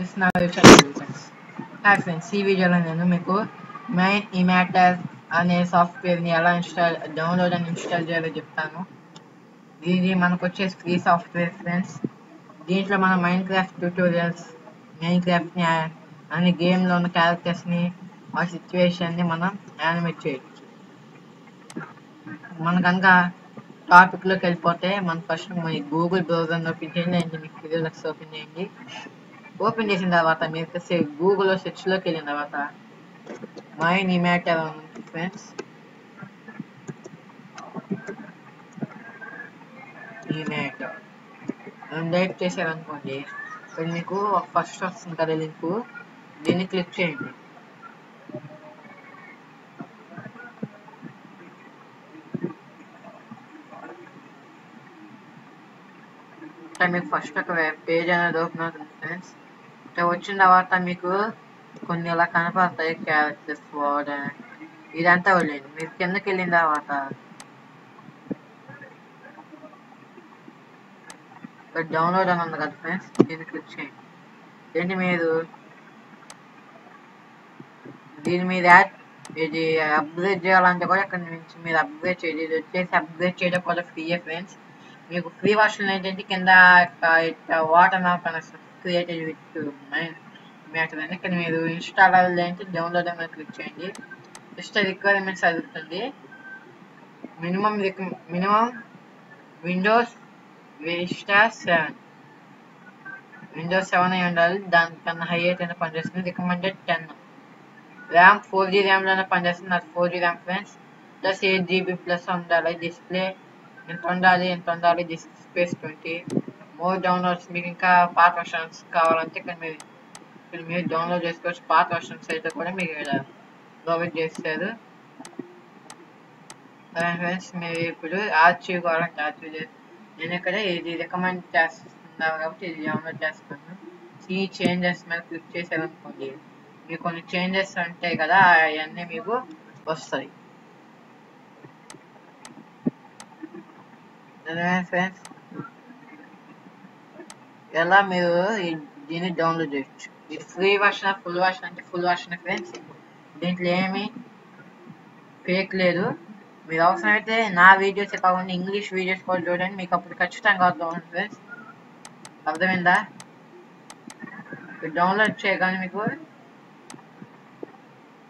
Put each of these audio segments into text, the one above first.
చూస్తున్న విషయాలు friends hi friends ఈ వీడియోలో నేను మీకు మెయిన్ ఇమాటర్ అనే సాఫ్ట్వేర్ని ఎలా ఇన్స్టాల్ డౌన్లోడ్ అని ఇన్స్టాల్ చేయాలో చెప్తాను ఇది మనకు వచ్చే ఫ్రీ సాఫ్ట్వేర్ ఫ్రెండ్స్ దీంట్లో మనం మైండ్ క్రాఫ్ట్ ట్యూటోరియల్స్ మైండ్ క్రాఫ్ట్ని అన్ని గేమ్లో ఉన్న క్యారెక్టర్స్ని ఆ సిచ్యువేషన్ని మనం యానిమేట్ చేయొచ్చు మన కనుక టాపిక్లోకి వెళ్ళిపోతే మన ఫస్ట్ మీ గూగుల్ బ్రౌజర్ని ఓపెన్ చేయండి అండ్ మీకు ఫిజిలక్స్ ఓపెన్ చేయండి ఓపెన్ చేసిన తర్వాత మీరు గూగుల్లో సెర్చ్లోకి వెళ్ళిన తర్వాత మైన్ ఇమాటర్ ఉంది ఫ్రెండ్స్ ఇమాటర్ టైప్ చేశారనుకోండి ఇక్కడ మీకు ఫస్ట్ వస్తుంది కదా లింక్ దీన్ని క్లిక్ చేయండి ఇక్కడ మీకు ఫస్ట్ ఒక వెబ్ పేజ్ అనేది ఓపెన్ అవుతుంది ఫ్రెండ్స్ ఇక్కడ వచ్చిన తర్వాత మీకు కొన్ని ఇలా కనపడతాయి క్యారెక్టర్స్ వర్డ్ ఇదంతా వెళ్ళండి మీరు కిందకి వెళ్ళిన తర్వాత ఇక్కడ డౌన్లోడ్ అని ఉంది కదా ఫ్రెండ్స్ దీన్ని క్లిక్ చేయండి ఏంటి మీరు దీని మీద యాడ్ ఇది అప్గ్రేడ్ చేయాలంటే కూడా ఇక్కడ నుంచి మీరు అప్గ్రేడ్ చేయండి ఇది వచ్చేసి అప్గ్రేడ్ చేయడం కూడా ఫ్రీయే ఫ్రెండ్స్ మీకు ఫ్రీ వర్షన్ ఏంటంటే కింద వాటర్ మ్యాప్ అని క్రియేటెడ్ విత్ మ్యాటర్ అని ఇక్కడ మీరు ఇన్స్టాల్ అవ్వాలంటే డౌన్లోడ్ అని క్లిక్ చేయండి జస్ట్ రిక్వైర్మెంట్స్ అడుగుతుంది minimum minimum Windows Vista seven Windows seven అయి ఉండాలి దానికన్నా హై అయితే పనిచేస్తుంది recommended ten RAM four G ర్యామ్లోనే పనిచేస్తుంది అది four G RAM friends plus eight GB plus ఉండాలి డిస్ప్లే ఎంత ఉండాలి ఎంత ఉండాలి disk space twenty more downloads మీకు ఇంకా పాత వర్షన్స్ కావాలంటే ఇక్కడ మీరు ఇక్కడ మీరు డౌన్లోడ్ చేసుకోవచ్చు పాత వర్షన్స్ అయితే కూడా మీకు ఇక్కడ ప్రొవైడ్ చేస్తారు ఫ్రెండ్స్ మీరు ఇప్పుడు ఆర్చీవ్ కావాలంటే ఆర్చీవ్ చేసి నేను ఇక్కడ ఇది రికమెండ్ చేస్తున్నాను కాబట్టి ఇది డౌన్లోడ్ చేస్తాను ఈ చేంజెస్ మీద క్లిక్ చేశారనుకోండి మీకు కొన్ని చేంజెస్ ఉంటాయి కదా అవన్నీ మీకు వస్తాయి ఫ్రెండ్స్ ఎలా మీరు దీన్ని డౌన్లోడ్ చేయొచ్చు ఇది ఫ్రీ వర్షన్ ఫుల్ వర్షన్ అంటే ఫుల్ వర్షన్ ఫ్రెండ్స్ దీంట్లో ఏమి ఫేక్ లేదు మీరు అవసరమైతే నా వీడియోస్ కాకుండా ఇంగ్లీష్ వీడియోస్ కూడా చూడండి మీకు అప్పుడు ఖచ్చితంగా అర్థం ఫ్రెండ్స్ అర్థమైందా డౌన్లోడ్ చేయగానే మీకు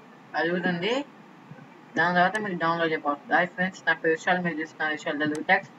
అడుగుతుంది దాని తర్వాత మీకు డౌన్లోడ్ అయిపోతుంది హాయ్ ఫ్రెండ్స్ నా విషయాలు మీరు చూస్తున్న విషయాలు తెలుగు టెక్స్ట్